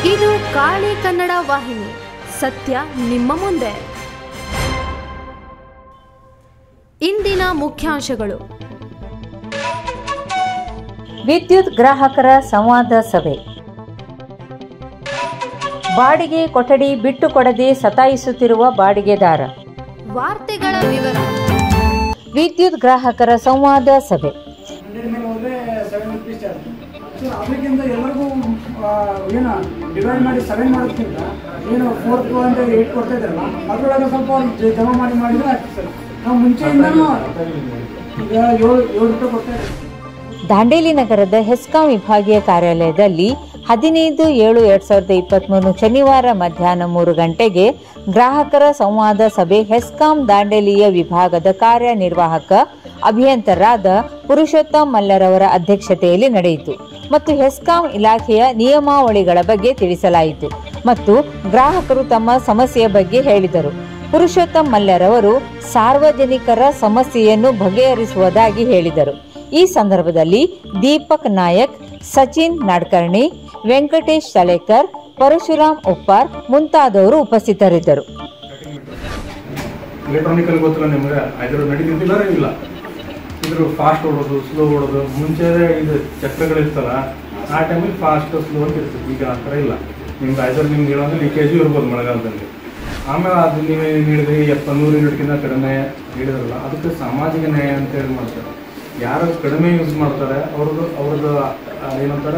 ಇದು ಕಾಳಿ ಕನ್ನಡ ವಾಹಿನಿ ಸತ್ಯ ನಿಮ್ಮ ಮುಂದೆ ಇಂದಿನ ಮುಖ್ಯಾಂಶಗಳು ವಿದ್ಯುತ್ ಗ್ರಾಹಕರ ಸಂವಾದ ಸಭೆ ಬಾಡಿಗೆ ಕೊಠಡಿ ಬಿಟ್ಟು ಕೊಡದೆ ಸತಾಯಿಸುತ್ತಿರುವ ಬಾಡಿಗೆದಾರ ವಾರ್ತೆಗಳ ವಿವರ ವಿದ್ಯುತ್ ಗ್ರಾಹಕರ ಸಂವಾದ ಸಭೆ ಹಂಡ್ರೆಡ್ ಮೇಲೆ ಹೋದರೆ ಸೆವೆನ್ ರುಪೀಸ್ ಚಾರ್ಜ್ ಸೊ ಅದಕ್ಕಿಂತ ಎಲ್ಲರಿಗೂ ಆ, ಏನು ಡಿವೈಡ್ ಮಾಡಿ ಸೆವೆನ್ ಮಾಡೋದಕ್ಕಿಂತ ಏನು ಫೋರ್ ಟು ಅಂತ ಏಯ್ಟ್ ಕೊಡ್ತಾ ಇದ್ರಲ್ಲ ಅದರೊಳಗೆ ಸ್ವಲ್ಪ ಅವ್ರು ಜ- ಜಮಾ ಮಾಡಿ ಮಾಡಿದ್ರೆ ಆಗ್ತದೆ ಸರ್ ನಾವು ಮುಂಚೆಯಿಂದನೂ ಈಗ ಏಳು ಏಳು ರೂಪಾಯಿ ಕೊಡ್ತಾ ಇದ್ದೀವಿ ದಾಂಡೇಲಿ ನಗರದ ಹೆಸ್ಕಾಂ ವಿಭಾಗೀಯ ಕಾರ್ಯಾಲಯದಲ್ಲಿ ಹದಿನೈದು ಏಳು ಎರಡ್ ಸಾವಿರದ ಇಪ್ಪತ್ತ್ಮೂರು ಶನಿವಾರ ಮಧ್ಯಾಹ್ನ ಮೂರು ಗಂಟೆಗೆ ಗ್ರಾಹಕರ ಸಂವಾದ ಸಭೆ ಹೆಸ್ಕಾಂ ದಾಂಡೇಲಿಯ ವಿಭಾಗದ ಕಾರ್ಯನಿರ್ವಾಹಕ ಅಭಿಯಂತರಾದ ಪುರುಷೋತ್ತಮ್ ಮಲ್ಲರವರ ಅಧ್ಯಕ್ಷತೆಯಲ್ಲಿ ನಡೆಯಿತು ಮತ್ತು ಹೆಸ್ಕಾಂ ಇಲಾಖೆಯ ನಿಯಮಾವಳಿಗಳ ಬಗ್ಗೆ ತಿಳಿಸಲಾಯಿತು ಮತ್ತು ಗ್ರಾಹಕರು ತಮ್ಮ ಸಮಸ್ಯೆಯ ಬಗ್ಗೆ ಹೇಳಿದರು ಪುರುಷೋತ್ತಮ್ ಮಲ್ಲರವರು ಸಾರ್ವಜನಿಕರ ಸಮಸ್ಯೆಯನ್ನು ಬಗೆಹರಿಸುವುದಾಗಿ ಹೇಳಿದರು ಈ ಸಂದರ್ಭದಲ್ಲಿ ದೀಪಕ್ ನಾಯಕ್ ಸಚಿನ್ ನಾಡ್ಕರ್ಣಿ ವೆಂಕಟೇಶ್ ತಲೇಕರ್ ಪರಶುರಾಮ್ ಉಪ್ಪಾರ್ ಮುಂತಾದವರು ಉಪಸ್ಥಿತರಿದ್ದರು ಎಲೆಕ್ಟ್ರಾನಿಕಲ್ ಗೊತ್ತಿಲ್ಲ ನಿಮಗೆ ಇದ್ರ ನಡೀತಿಲ್ಲ ಇಲ್ಲ ಇದ್ರ ಫಾಸ್ಟ್ ಓಡೋದು ಸ್ಲೋ ಓಡೋದು ಮುಂಚೆ ಇದು ಚಕ್ರಗಳಿರ್ತಲ್ಲ ಆ ಟೈಮಲ್ಲಿ ಫಾಸ್ಟ್ ಸ್ಲೋ ಅಂತ ಇರ್ತದೆ ಈಗ ಆ ಥರ ಇಲ್ಲ ನಿಮ್ಗೆ ಐದರ್ ನಿಮ್ಗೆ ಹೇಳೋದು ಲೀಕೇಜು ಇರ್ಬೋದು ಮಳೆಗಾಲದಲ್ಲಿ ಆಮೇಲೆ ಅದು ನೀವು ಏನು ಹೇಳಿದ್ರಿ ಎಪ್ಪ ನೂರು ಯೂನಿಟ್ಗಿಂತ ಕಡಿಮೆ ಹೇಳಿದ್ರಲ್ಲ ಅದಕ್ಕೆ ಸಾಮಾಜಿಕ ನ್ಯಾಯ ಅಂತ ಹೇಳಿ ಮಾಡ್ತಾರೆ ಯಾರು ಕಡಿಮೆ ಯೂಸ್ ಮಾಡ್ತಾರೆ ಅವ್ರದ್ದು ಅವ್ರದ್ದು ಆ, ಏನಂತಾರೆ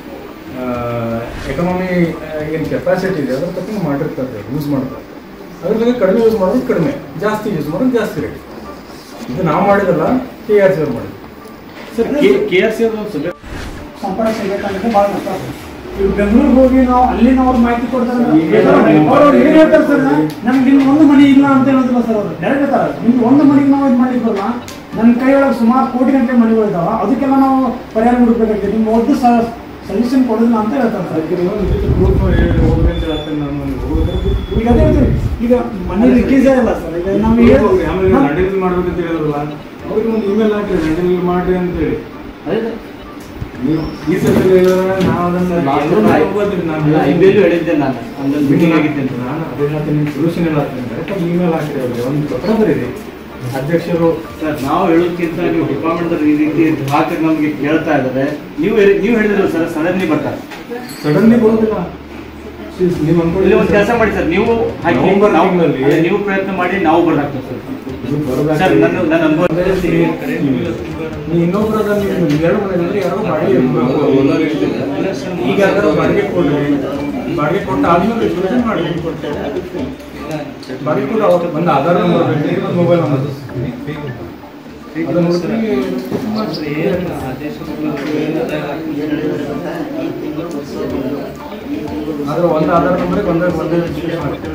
ಎಕನಾಮಿ ಏನು ಕೆಪಾಸಿಟಿ ಇದೆ ಅದ್ರ ತಕ್ಕ ಮಾಡಿರ್ತಾರೆ ಯೂಸ್ ಮಾಡ್ತಾರೆ ಅದ್ರ ಬಗ್ಗೆ ಕಡಿಮೆ ಯೂಸ್ ಮಾಡೋದು ಕಡಿಮೆ ಜಾಸ್ತಿ ಯೂಸ್ ಮಾಡೋದು ಜಾಸ್ತಿ ರೇಟ್ ಇದು ನಾವು ಮಾಡಿದಲ್ಲ ಕೆ ಆರ್ ಸಿ ಅವ್ರು ಮಾಡಿದ್ರು ಸರ್ ಕೆ ಆರ್ ಸಿ ಒಂದು ಸಭೆ ಸಂಪರ್ಕ ಸಿಗಬೇಕಂದ್ರೆ ಭಾಳ ಕಷ್ಟ ಆಗ್ತದೆ. ಈಗ ಬೆಂಗಳೂರಿಗೆ ಹೋಗಿ ನಾವು ಅಲ್ಲಿನ ಅವ್ರು ಮಾಹಿತಿ ಕೊಡ್ತಾರೆ ಈಗ ಅವ್ರು ಏನು ಹೇಳ್ತಾರೆ ಸರ್ ನಮ್ಗೆ ಇಲ್ಲಿ ಒಂದು ಮನೆ ಇಲ್ಲ ಅಂತ ಹೇಳೋದಿಲ್ಲ ಸರ್ ಅವರು ಡೈರೆಕ್ಟ್ ಹೇಳ್ತಾರೆ ನಿಮ್ಗೆ ಒಂದು ಮನೆಗೆ ನಾವು ಇದು ಮಾಡಿದ್ವಲ್ಲ ನನ್ನ ಕೈಯೊಳಗೆ ಸುಮಾರು ಕೋಟಿ ಗಂಟೆ ಮನೆಗಳು ಇದಾವ ಅದಕ್ಕೆಲ್ಲ ನಾವು ಪರಿಹಾರ ಹುಡುಕ್ಬೇಕಾಗಿದೆ ನಿಮ್ಗೆ ಒಂದು ಸೊಲ್ಯೂಷನ್ ಕೊಡೋದಿಲ್ಲ ಅಂತ ಹೇಳ್ತಾರೆ ಸರ್ ಅದಕ್ಕೆ ನೀವು ಇದಕ್ಕೆ proof ಹೋಗ್ಬೇಕು ಅಂತ ಹೇಳ್ತೇನೆ ನಾನು ಒಂದು ಹೋಗೋದ್ರೆ ಈಗ ಅದೇ ಹೇಳ್ತೀವಿ ಈಗ ಮನೆ ರಿಕೀಸೇ ಇಲ್ಲ ಸರ್ ಈಗ ನಮ್ಗೆ proof ಹೋಗ್ರಿ. ಆಮೇಲೆ ಹೇಳ್- ಲಂಡನ್ನಲ್ಲಿ ಮಾಡ್ಬೇಕಂತ ಹೇಳಿದ್ರಲ್ಲ ಅವ್ರಿಗೆ ಒಂದು ಇಮೇಲ್ ಹಾಕಿ ಲಂಡನ್ನಲ್ಲಿ ಮಾಡ್ರಿ ಅಂತ ಹೇಳಿ ನೀವು ಈ ಸಲ ಹೇಳಿದ್ರೆ ನಾವು ಅದನ್ನ ಎಲ್ಲರೂ ಹೋಗ್ಬೋದ್ರಿ ನಾನು ಐಬಿಎಲ್ ಹೇಳಿದ್ದೆ ನಾನು ಅಲ್ಲೊಂದು ಮೀಟಿಂಗ್ ಆಗಿದ್ದೆ ಅಂತ ನಾನು ಅದೇ ಹೇಳ್ತೀನಿ ಸೊಲ್ಯೂಷನ್ ಎಲ್ಲ ಹಾಕ್ತೀನಿ ಡೈರೆಕ್ಟ್ ಇಮೇಲ್ ಹಾಕಿರಿ ಅವ್ರಿಗೆ ಒಂದು ಪತ್ರ ಬರೀರಿ ಅಧ್ಯಕ್ಷರು ಸರ್ ನಾವು ಹೇಳೋದಕ್ಕಿಂತ ನೀವು ಡಿಪಾರ್ಟ್ಮೆಂಟ್ ಈ ರೀತಿ ಗ್ರಾಹಕರು ನಮಗೆ ಕೇಳ್ತಾ ಇದ್ದಾರೆ ನೀವು ಹೇಳಿ- ನೀವು ಹೇಳಿದ್ರು ಸರ್ ಸಡನ್ಲಿ ಬರ್ತಾರೆ ಸಡನ್ಲಿ ಬರೋದಿಲ್ಲ ನೀವು ಇಲ್ಲಿ ಒಂದು ಕೆಲಸ ಅನ್ಕೊಳ್ಳಿ ಮಾಡಿ ಸರ್ ನೀವು ಹಾಕಿ ನವೆಂಬರ್ ನಾವು ತಿಂಗಳಲ್ಲಿ- ಅದೇ ನೀವು ಪ್ರಯತ್ನ ಮಾಡಿ ನಾವು ಬರ್ದಾಗ್ತೇವೆ ಸರ್ ಇದು ಬರೋದಾಗ್ತದೆ. ಸರ್ ನನ್ನ ನನ್ನ ಅನುಭವ ನೀ ಇನ್ನೊಬ್ಬರದ ನೀವು ಎರಡು ಮನೆಗಳಲ್ಲಿ ಯಾರೋ ಬಾಡಿಗೆ ಈಗ ಯಾರು ಬಾಡಿಗೆ ಕೊಡ್ರಿ ಬಾಡಿಗೆ ಕೊಟ್ಟು ಆದ್ಮೇಲೆ ರಿಸರ್ವೇಷನ್ ಮಾಡಿ ಬಾಡಿಗೆ ಕೊಟ್ಟು ಅವತ್ತು ಒಂದು ಆಧಾರ್ ನಂಬರ್ ಬೇಕು ಒಂದು ಮೊಬೈಲ್ ನಂಬರ್ ಅದನ್ನ ನೋಡ್ರಿ ಆದ್ರೆ ಒಂದು ಆಧಾರ್ ನಂಬರ್ಗೆ ಒಂದೇ ಒಂದೇ ರಿಜಿಸ್ಟ್ರೇಷನ್ ಆಗುತ್ತೆ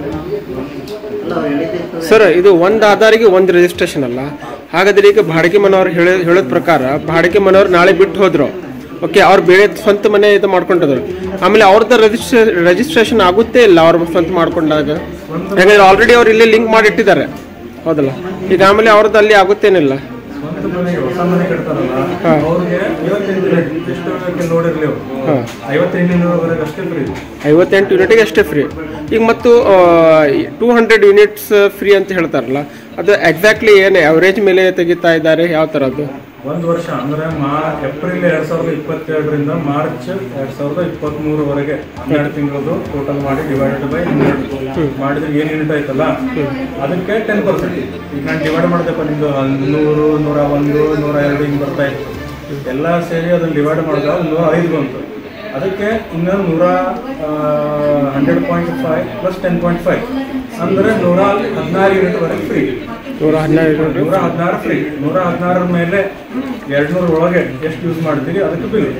ಸರ್ ಇದು ಒಂದು ಆಧಾರಿಗೆ ಒಂದು ರಿಜಿಸ್ಟ್ರೇಷನ್ ಅಲ್ಲ ಹಾಗಾದ್ರೆ ಈಗ ಬಾಡಿಗೆ ಮನೆಯವ್ರು ಹೇಳಿ ಹೇಳೋದ ಪ್ರಕಾರ ಬಾಡಿಗೆ ಮನೆಯವ್ರು ನಾಳೆ ಬಿಟ್ಟು ಹೋದ್ರು ಓಕೆ ಅವ್ರು ಬೇರೆ ಸ್ವಂತ ಮನೆ ಇದು ಮಾಡ್ಕೊಂಡಿದ್ರು ಆಮೇಲೆ ಅವ್ರದ್ದು ರಿಜಿಸ್ಟ್ರೇ ರಿಜಿಸ್ಟ್ರೇಷನ್ ಆಗುತ್ತೆ ಇಲ್ಲ ಅವ್ರ ಸ್ವಂತ ಮಾಡ್ಕೊಂಡಾಗ ಯಾಕಂದ್ರೆ ಆಲ್ರೆಡಿ ಅವ್ರು ಇಲ್ಲಿ ಲಿಂಕ್ ಮಾಡಿ ಇಟ್ಟಿದ್ದಾರೆ ಹೌದಲ್ಲ ಈಗ ಆಮೇಲೆ ಅವ್ರದ್ದು ಅಲ್ಲಿ ಆಗುತ್ತೇನಿಲ್ಲ ಸ್ವಂತ ಮನೆಗೆ ಹೊಸ ಮನೆ ಕಟ್ತಾರಲ್ಲ ಹಾ. ಅವ್ರಿಗೆ ಐವತ್ತೆಂಟು ರೇಟ್ ಎಷ್ಟು ಬೇಕಂತ ನೋಡಿರ್ಲಿ ಅವ್ರು ಹಾ. ಐವತ್ತೆಂಟಿನವರೆಗೆ ಅಷ್ಟೇ ಫ್ರೀ ಐವತ್ತೆಂಟು ಯೂನಿಟಿಗೆ ಅಷ್ಟೇ ಫ್ರೀ ಈಗ ಮತ್ತು ಟೂ ಹಂಡ್ರೆಡ್ ಯೂನಿಟ್ಸ್ ಫ್ರೀ ಅಂತ ಹೇಳ್ತಾರಲ್ಲ ಅದು ಎಕ್ಸಾಕ್ಟ್ಲಿ ಏನು ಅವರೇಜ್ ಮೇಲೆ ತೆಗಿತಾ ಇದ್ದಾರೆ ಯಾವ ಥರದ್ದು ಒಂದು ವರ್ಷ ಅಂದ್ರೆ ಮಾ ಏಪ್ರಿಲ್ ಎರಡ್ ಸಾವಿರದ ಇಪ್ಪತ್ತೆರಡರಿಂದ ಮಾರ್ಚ್ ಎರಡ್ ಸಾವಿರದ ಇಪ್ಪತ್ತ್ಮೂರವರೆಗೆ ಹನ್ನೆರಡು ತಿಂಗಳದು ಟೋಟಲ್ ಮಾಡಿ ಡಿವೈಡೆಡ್ ಬೈ ಹನ್ನೆರಡು ಮಾಡಿದ್ರೆ ಏನು ಯೂನಿಟ್ ಆಯ್ತಲ್ಲ ಅದಕ್ಕೆ ಟೆನ್ ಪರ್ಸೆಂಟ್ ಈಗ ನಾನು ಡಿವೈಡ್ ಮಾಡಿದೆಪ್ಪ ನಿಮ್ದು ನೂರು ನೂರ ಒಂದು ನೂರ ಎರಡು ಹಿಂಗೆ ಬರ್ತಾ ಇತ್ತು ಎಲ್ಲ ಸೇರಿ ಅದನ್ನು ಡಿವೈಡ್ ಮಾಡಿದಾಗ ನೂರ ಐದು ಬಂತು ಅದಕ್ಕೆ ಇನ್ನು ನೂರ hundred point five plus ten point five ಅಂದರೆ ನೂರ ಹದಿನಾರು ಯೂನಿಟ್ವರೆಗೆ ಫ್ರೀ ನೂರ ಹನ್ನೆರಡು ಯೂನಿಟ್ ನೂರ ಹದಿನಾರು ಫ್ರೀ ನೂರ ಹದಿನಾರರ ಮೇಲೆ ಎರಡು ನೂರ ಒಳಗೆ ಎಷ್ಟು ಯೂಸ್ ಮಾಡ್ತೀರಿ ಅದಕ್ಕೆ ಬಿಲ್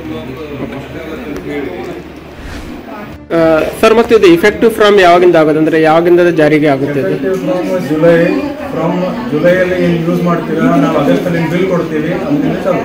ಸರ್ ಮತ್ತು ಇದು ಇಫೆಕ್ಟಿವ್ ಫ್ರಮ್ ಯಾವಾಗಿಂದ ಆಗೋದು ಅಂದರೆ ಯಾವಾಗಿಂದ ಅದು ಜಾರಿಗೆ ಆಗುತ್ತೆ ಇದು ಎಫೆಕ್ಟಿವ್ ಫ್ರಮ್ ಜುಲೈ ಫ್ರಮ್ ಜುಲೈಯಲ್ಲಿ ಏನು ಯೂಸ್ ಮಾಡ್ತೀರಾ ನಾವು ಅದೇ ಸಲ ಬಿಲ್ ಕೊಡ್ತೀವಿ ಅಲ್ಲಿಂದ ಚಾಲು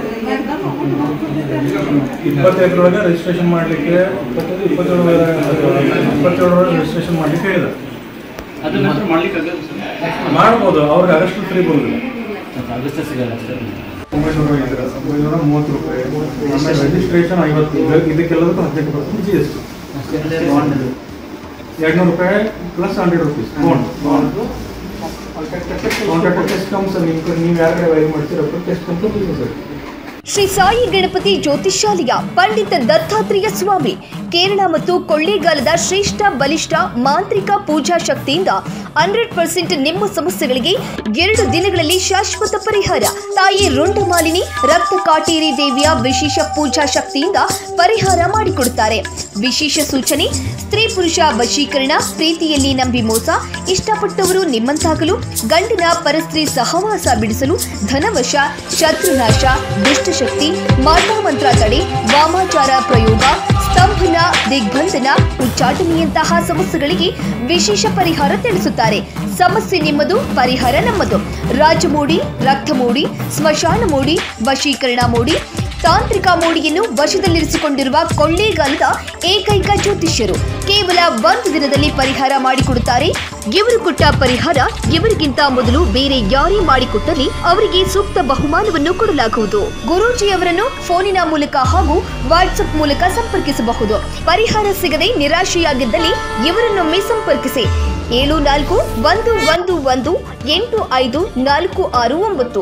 ಇಪ್ಪತ್ತೈದರೊಳಗೆ ರಿಜಿಸ್ಟ್ರೇಷನ್ ಮಾಡಲಿಕ್ಕೆ ಇಪ್ಪತ್ತೈದು ಇಪ್ಪತ್ತೇಳು ಇಪ್ಪತ್ತೇಳರೊಳಗೆ ರಿಜಿಸ್ಟ್ರೇಷನ್ ಮಾಡಲಿಕ್ಕೆ ಹೇಳಿದ ಅದನ್ನ ಮಾತ್ರ ಮಾಡ್ಲಿಕ್ಕೆ ಆಗಲ್ಲ ಸರ್ ಮಾಡ್ಬೋದು ಅವ್ರಿಗೆ ಆಗಷ್ಟು ಫ್ರೀ ಬರೋದಿಲ್ಲ ಆಗಸ್ಟ್ ಸಿಗಲ್ಲ ಸರ್ ಒಂಬೈನೂರ ಐದರ ಒಂಬೈನೂರ ಮೂವತ್ತು ರೂಪಾಯಿ ಆಮೇಲೆ ರಿಜಿಸ್ಟ್ರೇಷನ್ ಐವತ್ತು ಇದಕ್ಕೆಲ್ಲದಕ್ಕೂ ಹದಿನೆಂಟು ಪರ್ಸೆಂಟ್ ಜಿ ಎಸ್ ಟಿ ಎರಡ್ನೂರು ರೂಪಾಯಿ plus hundred rupees bond bond contract test comes ನೀವು ನೀವು ಯಾರು ವೈರ್ ಮಾಡ್ತೀರಪ್ಪ test comes sir Shri Sai Ganapati Jyotishalaya Pandit Dattatreya Swami Kerala ಮತ್ತು ಕೊಳ್ಳೇಗಾಲದ ಶ್ರೇಷ್ಠ ಬಲಿಷ್ಠ ಮಾಂತ್ರಿಕ ಪೂಜಾ ಶಕ್ತಿಯಿಂದ ಹಂಡ್ರೆಡ್ ಪರ್ಸೆಂಟ್ ನಿಮ್ಮ ಸಮಸ್ಯೆಗಳಿಗೆ ಎರಡು ದಿನಗಳಲ್ಲಿ ಶಾಶ್ವತ ಪರಿಹಾರ ತಾಯಿ ರುಂಡಮಾಲಿನಿ ರಕ್ತ ಕಾಟೇರಿ ದೇವಿಯ ವಿಶೇಷ ಪೂಜಾ ಶಕ್ತಿಯಿಂದ ಪರಿಹಾರ ಮಾಡಿಕೊಡುತ್ತಾರೆ ವಿಶೇಷ ಸೂಚನೆ ಸ್ತ್ರೀ ಪುರುಷ ವಶೀಕರಣ ಪ್ರೀತಿಯಲ್ಲಿ ನಂಬಿ ಮೋಸ ಇಷ್ಟಪಟ್ಟವರು ನಿಮ್ಮಂತಾಗಲು ಗಂಡಿನ ಪರಸ್ತ್ರೀ ಸಹವಾಸ ಬಿಡಿಸಲು ಧನವಶ ಶತ್ರುನಾಶ ದುಷ್ಟಶಕ್ತಿ ಮಾಟಮಂತ್ರ ತಡೆ ವಾಮಾಚಾರ ಪ್ರಯೋಗ ಸ್ತಂಭನ ದಿಗ್ಬಂಧನ ಉಚ್ಚಾಟನೆಯಂತಹ ಸಮಸ್ಯೆಗಳಿಗೆ ವಿಶೇಷ ಪರಿಹಾರ ತಿಳಿಸುತ್ತಾರೆ ಸಮಸ್ಯೆ ನಿಮ್ಮದು ಪರಿಹಾರ ನಮ್ಮದು ರಾಜಮೂಡಿ ರಕ್ತಮೂಡಿ ಸ್ಮಶಾನ ಮೂಡಿ ವಶೀಕರಣ ಮೂಡಿ ತಾಂತ್ರಿಕ ಮೋಡಿಯನ್ನು ವಶದಲ್ಲಿರಿಸಿಕೊಂಡಿರುವ ಕೊಳ್ಳೇಗಾಲದ ಏಕೈಕ ಜ್ಯೋತಿಷ್ಯರು ಕೇವಲ ಒಂದು ದಿನದಲ್ಲಿ ಪರಿಹಾರ ಮಾಡಿಕೊಡುತ್ತಾರೆ ಇವರು ಕೊಟ್ಟ ಪರಿಹಾರ ಇವರಿಗಿಂತ ಮೊದಲು ಬೇರೆ ಯಾರೇ ಮಾಡಿಕೊಟ್ಟಲ್ಲಿ ಅವರಿಗೆ ಸೂಕ್ತ ಬಹುಮಾನವನ್ನು ಕೊಡಲಾಗುವುದು ಗುರೂಜಿಯವರನ್ನು ಫೋನಿನ ಮೂಲಕ ಹಾಗೂ ವಾಟ್ಸ್ಆಪ್ ಮೂಲಕ ಸಂಪರ್ಕಿಸಬಹುದು ಪರಿಹಾರ ಸಿಗದೆ ನಿರಾಶೆಯಾಗಿದ್ದಲ್ಲಿ ಇವರನ್ನೊಮ್ಮೆ ಸಂಪರ್ಕಿಸಿ ಏಳು ನಾಲ್ಕು ಒಂದು ಒಂದು ಒಂದು ಎಂಟು ಐದು ನಾಲ್ಕು ಆರು ಒಂಬತ್ತು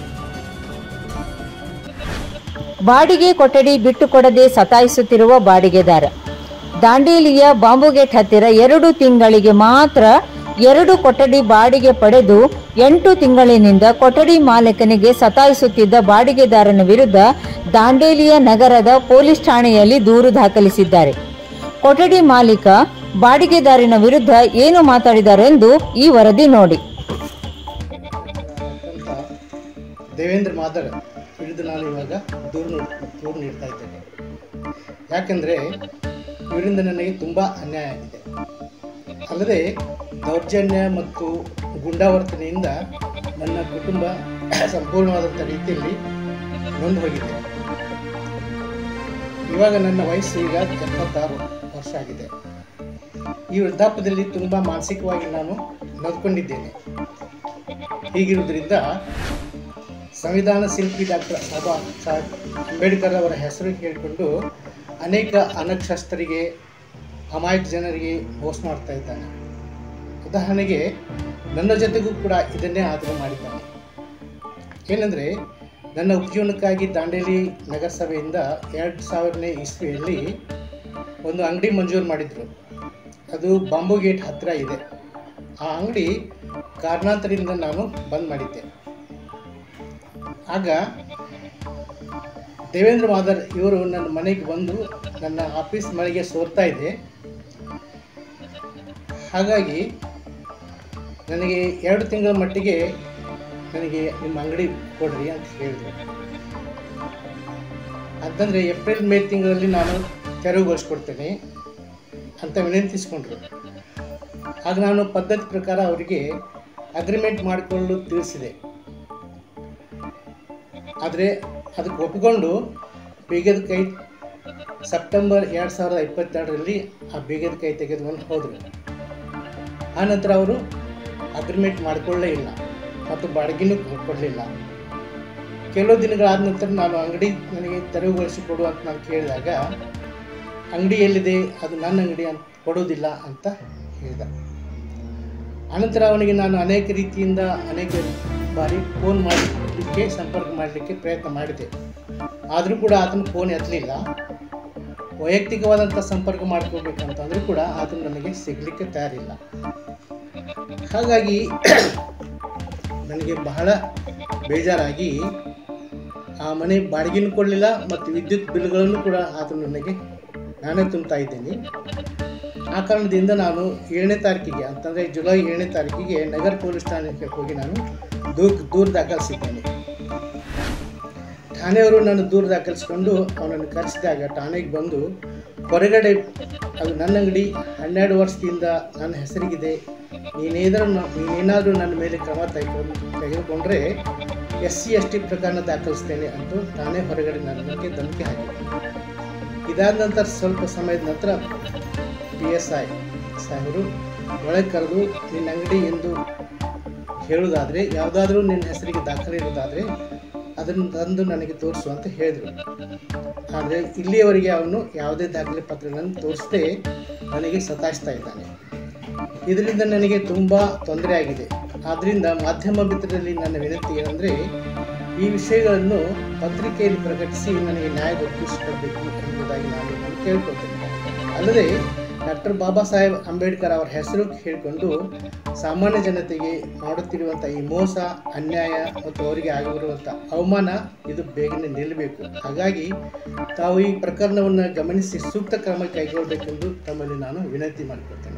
ಬಾಡಿಗೆ ಕೊಠಡಿ ಬಿಟ್ಟುಕೊಡದೆ ಸತಾಯಿಸುತ್ತಿರುವ ಬಾಡಿಗೆದಾರ ದಾಂಡೇಲಿಯ ಬಾಂಬುಗೇಟ್ ಹತ್ತಿರ ಎರಡು ತಿಂಗಳಿಗೆ ಮಾತ್ರ ಎರಡು ಕೊಠಡಿ ಬಾಡಿಗೆ ಪಡೆದು ಎಂಟು ತಿಂಗಳಿನಿಂದ ಕೊಠಡಿ ಮಾಲೀಕನಿಗೆ ಸತಾಯಿಸುತ್ತಿದ್ದ ಬಾಡಿಗೆದಾರನ ವಿರುದ್ಧ ದಾಂಡೇಲಿಯ ನಗರದ ಪೊಲೀಸ್ ಠಾಣೆಯಲ್ಲಿ ದೂರು ದಾಖಲಿಸಿದ್ದಾರೆ ಕೊಠಡಿ ಮಾಲೀಕ ಬಾಡಿಗೆದಾರಿನ ವಿರುದ್ಧ ಏನು ಮಾತಾಡಿದಾರೆಂದು ಈ ವರದಿ ನೋಡಿ ಅಂತ ದೇವೇಂದ್ರ ಮಾದರ್ ವಿರುದ್ಧ ನಾನು ಇವಾಗ ದೂರು ನೀಡ್- ದೂರು ನೀಡ್ತಾ ಇದ್ದೇನೆ ಯಾಕೆಂದರೆ ಇವರಿಂದ ನನಗೆ ತುಂಬ ಅನ್ಯಾಯ ಆಗಿದೆ ಅಲ್ಲದೆ ದೌರ್ಜನ್ಯ ಮತ್ತು ಗುಂಡಾವರ್ತನೆಯಿಂದ ನನ್ನ ಕುಟುಂಬ ಸಂಪೂರ್ಣವಾದಂಥ ರೀತಿಯಲ್ಲಿ ನೊಂದು ಹೋಗಿದೆ ಇವಾಗ ನನ್ನ ವಯಸ್ಸು ಈಗ ಎಪ್ಪತ್ತಾರು ವರ್ಷ ಆಗಿದೆ ಈ ವೃದ್ಧಾಪ್ಯದಲ್ಲಿ ತುಂಬ ಮಾನಸಿಕವಾಗಿ ನಾನು ನೊಂದ್ಕೊಂಡಿದ್ದೇನೆ ಹೀಗಿರುವುದರಿಂದ ಸಂವಿಧಾನ ಶಿಲ್ಪಿ ಡಾಕ್ಟರ್ ಬಾಬಾ ಸಾಹೇಬ್ ಅಂಬೇಡ್ಕರ್ ಅವರ ಹೆಸರು ಹೇಳಿಕೊಂಡು ಅನೇಕ ಅನಕ್ಷಸ್ಥರಿಗೆ ಅಮಾಯಕ ಜನರಿಗೆ ಮೋಸ ಮಾಡ್ತಾ ಇದ್ದಾನೆ ಉದಾಹರಣೆಗೆ ನನ್ನ ಜೊತೆಗೂ ಕೂಡ ಇದನ್ನೇ ಆದರೂ ಮಾಡಿದ್ದಾನೆ ಏನಂದರೆ ನನ್ನ ಉಪಜೀವನಕ್ಕಾಗಿ ದಾಂಡೇಲಿ ನಗರಸಭೆಯಿಂದ ಎರಡು ಸಾವಿರನೇ ಇಸ್ವಿಯಲ್ಲಿ ಒಂದು ಅಂಗಡಿ ಮಂಜೂರು ಮಾಡಿದರು ಅದು ಬಾಂಬು ಗೇಟ್ ಹತ್ತಿರ ಇದೆ ಆ ಅಂಗಡಿ ಕಾರಣಾಂತರದಿಂದ ನಾನು ಬಂದ್ ಮಾಡಿದ್ದೆ ಆಗ ದೇವೇಂದ್ರ ಮಾದರ್ ಇವರು ನನ್ನ ಮನೆಗೆ ಬಂದು ನನ್ನ ಆಫೀಸ್ ಮನೆಗೆ ಸೋರ್ತಾ ಇದೆ ಹಾಗಾಗಿ ನನಗೆ ಎರಡು ತಿಂಗಳ ಮಟ್ಟಿಗೆ ನನಗೆ ನಿಮ್ಮ ಅಂಗಡಿ ಕೊಡ್ರಿ ಅಂತ ಹೇಳಿದ್ರು ಅಂತಂದರೆ ಏಪ್ರಿಲ್ ಮೇ ತಿಂಗಳಲ್ಲಿ ನಾನು ತೆರವುಗೊಳಿಸ್ಕೊಡ್ತೇನೆ ಅಂತ ವಿನಂತಿಸ್ಕೊಂಡ್ರು ಆಗ ನಾನು ಪದ್ಧತಿ ಪ್ರಕಾರ ಅವರಿಗೆ ಅಗ್ರಿಮೆಂಟ್ ಮಾಡಿಕೊಳ್ಳಲು ತಿಳಿಸಿದೆ ಆದರೆ ಅದಕ್ಕೆ ಒಪ್ಪಿಕೊಂಡು ಬೀಗದ ಕೈ ಸೆಪ್ಟೆಂಬರ್ ಎರಡು ಸಾವಿರದ ಇಪ್ಪತ್ತೆರಡರಲ್ಲಿ ಆ ಬೀಗದ ಕೈ ತೆಗೆದುಕೊಂಡು ಹೋದರು ಆನಂತರ ಅವರು ಅಗ್ರಿಮೆಂಟ್ ಮಾಡಿಕೊಳ್ಳೇ ಇಲ್ಲ ಮತ್ತು ಬಾಡಿಗೆನೂ ಕೊಡಲಿಲ್ಲ ಕೆಲವು ದಿನಗಳಾದ ನಂತರ ನಾನು ಅಂಗಡಿ ನನಗೆ ತೆರವುಗೊಳಿಸಿ ಕೊಡು ಅಂತ ನಾನು ಕೇಳಿದಾಗ ಅಂಗಡಿ ಎಲ್ಲಿದೆ ಅದು ನನ್ನ ಅಂಗಡಿ ಅಂತ ಕೊಡೋದಿಲ್ಲ ಅಂತ ಹೇಳಿದ ಅನಂತರ ಅವನಿಗೆ ನಾನು ಅನೇಕ ರೀತಿಯಿಂದ ಅನೇಕ ಬಾರಿ ಫೋನ್ ಮಾಡಲಿಕ್ಕೆ ಸಂಪರ್ಕ ಮಾಡಲಿಕ್ಕೆ ಪ್ರಯತ್ನ ಮಾಡಿದೆ ಆದರೂ ಕೂಡ ಆತನ ಫೋನ್ ಎತ್ತಲಿಲ್ಲ ವೈಯಕ್ತಿಕವಾದಂಥ ಸಂಪರ್ಕ ಮಾಡ್ಕೋಬೇಕಂತಂದ್ರೂ ಕೂಡ ಆತನು ನನಗೆ ಸಿಗಲಿಕ್ಕೆ ತಯಾರಿಲ್ಲ ಹಾಗಾಗಿ ನನಗೆ ಬಹಳ ಬೇಜಾರಾಗಿ ಆ ಮನೆ ಬಾಡಿಗೆನೂ ಕೊಡಲಿಲ್ಲ ಮತ್ತು ವಿದ್ಯುತ್ ಬಿಲ್ಗಳನ್ನು ಕೂಡ ಆತನು ನನಗೆ ನಾನೇ ತುಂಬ್ತಾ ಇದ್ದೀನಿ ಆ ಕಾರಣದಿಂದ ನಾನು ಏಳನೇ ತಾರೀಕಿಗೆ ಅಂತಂದರೆ ಜುಲೈ ಏಳನೇ ತಾರೀಕಿಗೆ ನಗರ ಪೊಲೀಸ್ ಠಾಣೆಗೆ ಹೋಗಿ ನಾನು ದೂರು ದೂರು ದಾಖಲಿಸಿದ್ದೇನೆ ಠಾಣೆಯವರು ನಾನು ದೂರು ದಾಖಲಿಸ್ಕೊಂಡು ಅವನನ್ನು ಕರೆಸಿದಾಗ ಠಾಣೆಗೆ ಬಂದು ಹೊರಗಡೆ ಅದು ನನ್ನ ಅಂಗಡಿ ಹನ್ನೆರಡು ವರ್ಷದಿಂದ ನನ್ನ ಹೆಸರಿಗಿದೆ ನೀನೇನಾದರೂ ನೀನೇನಾದರೂ ನನ್ನ ಮೇಲೆ ಕ್ರಮ ತೆಗೆದು ತೆಗೆದುಕೊಂಡ್ರೆ ಎಸ್ ಸಿ ಎಸ್ ಟಿ ಪ್ರಕರಣ ದಾಖಲಿಸ್ತೇನೆ ಅಂತ ಠಾಣೆ ಹೊರಗಡೆ ನನಗೆ ಧಮಕಿ ಹಾಕಿದೆ ಇದಾದ ನಂತರ ಸ್ವಲ್ಪ ಸಮಯದ ನಂತರ ಪಿ ಎಸ್ ಐ ಸಾಹೇಬರು ಒಳಗೆ ಕರೆದು ನಿನ್ನ ಅಂಗಡಿ ಎಂದು ಹೇಳುವುದಾದರೆ ಯಾವುದಾದ್ರೂ ನಿನ್ನ ಹೆಸರಿಗೆ ದಾಖಲೆ ಇರೋದಾದರೆ ಅದನ್ನು ತಂದು ನನಗೆ ತೋರಿಸು ಅಂತ ಹೇಳಿದರು ಆದರೆ ಇಲ್ಲಿಯವರೆಗೆ ಅವನು ಯಾವುದೇ ದಾಖಲೆ ಪತ್ರಗಳನ್ನು ತೋರಿಸದೆ ನನಗೆ ಸತಾಯಿಸ್ತಾ ಇದ್ದಾನೆ ಇದರಿಂದ ನನಗೆ ತುಂಬ ತೊಂದರೆ ಆಗಿದೆ ಆದ್ದರಿಂದ ಮಾಧ್ಯಮ ಮಿತ್ರರಲ್ಲಿ ನನ್ನ ವಿನಂತಿ ಏನಂದರೆ ಈ ವಿಷಯಗಳನ್ನು ಪತ್ರಿಕೆಯಲ್ಲಿ ಪ್ರಕಟಿಸಿ ನನಗೆ ನ್ಯಾಯ ಒಪ್ಪಿಸಿಕೊಡಬೇಕು ಎಂಬುದಾಗಿ ನಾನು ನಿಮ್ಮನ್ನು ಕೇಳ್ಕೊಳ್ತೇನೆ ಅಲ್ಲದೆ ಡಾಕ್ಟರ್ ಬಾಬಾ ಸಾಹೇಬ್ ಅಂಬೇಡ್ಕರ್ ಅವರ ಹೆಸರು ಹೇಳಿಕೊಂಡು ಸಾಮಾನ್ಯ ಜನತೆಗೆ ಮಾಡುತ್ತಿರುವಂಥ ಈ ಮೋಸ ಅನ್ಯಾಯ ಮತ್ತು ಅವರಿಗೆ ಆಗಿರುವಂಥ ಅವಮಾನ ಇದು ಬೇಗನೆ ನಿಲ್ಲಬೇಕು ಹಾಗಾಗಿ ತಾವು ಈ ಪ್ರಕರಣವನ್ನು ಗಮನಿಸಿ ಸೂಕ್ತ ಕ್ರಮ ಕೈಗೊಳ್ಳಬೇಕೆಂದು ತಮ್ಮಲ್ಲಿ ನಾನು ವಿನಂತಿ ಮಾಡಿಕೊಳ್ತೇನೆ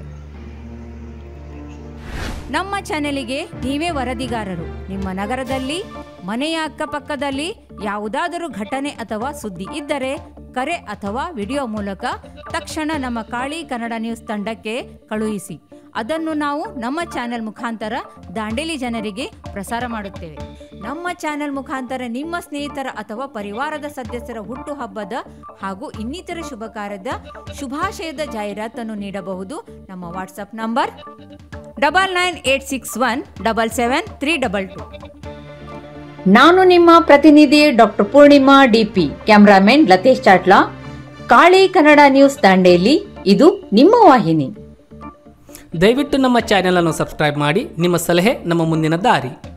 ನಮ್ಮ ಚಾನೆಲಿಗೆ ನೀವೇ ವರದಿಗಾರರು ನಿಮ್ಮ ನಗರದಲ್ಲಿ ಮನೆಯ ಅಕ್ಕಪಕ್ಕದಲ್ಲಿ ಯಾವುದಾದರೂ ಘಟನೆ ಅಥವಾ ಸುದ್ದಿ ಇದ್ದರೆ ಕರೆ ಅಥವಾ ವಿಡಿಯೋ ಮೂಲಕ ತಕ್ಷಣ ನಮ್ಮ ಕಾಳಿ ಕನ್ನಡ ನ್ಯೂಸ್ ತಂಡಕ್ಕೆ ಕಳುಹಿಸಿ ಅದನ್ನು ನಾವು ನಮ್ಮ ಚಾನೆಲ್ ಮುಖಾಂತರ ದಾಂಡೇಲಿ ಜನರಿಗೆ ಪ್ರಸಾರ ಮಾಡುತ್ತೇವೆ ನಮ್ಮ ಚಾನೆಲ್ ಮುಖಾಂತರ ನಿಮ್ಮ ಸ್ನೇಹಿತರ ಅಥವಾ ಪರಿವಾರದ ಸದಸ್ಯರ ಹುಟ್ಟುಹಬ್ಬದ ಹಾಗೂ ಇನ್ನಿತರ ಶುಭ ಕಾರ್ಯದ ಶುಭಾಶಯದ ಜಾಹೀರಾತನ್ನು ನೀಡಬಹುದು ನಮ್ಮ WhatsApp number double nine eight six one double seven three double two ನಾನು ನಿಮ್ಮ ಪ್ರತಿನಿಧಿ doctor Poornima DP cameraman Latesh Chatla Kali Kannada news Dandeli ಇದು ನಿಮ್ಮ ವಾಹಿನಿ ದಯವಿಟ್ಟು ನಮ್ಮ ಚಾನೆಲ್ ಅನ್ನು ಸಬ್ಸ್ಕ್ರೈಬ್ ಮಾಡಿ ನಿಮ್ಮ ಸಲಹೆ ನಮ್ಮ ಮುಂದಿನ ದಾರಿ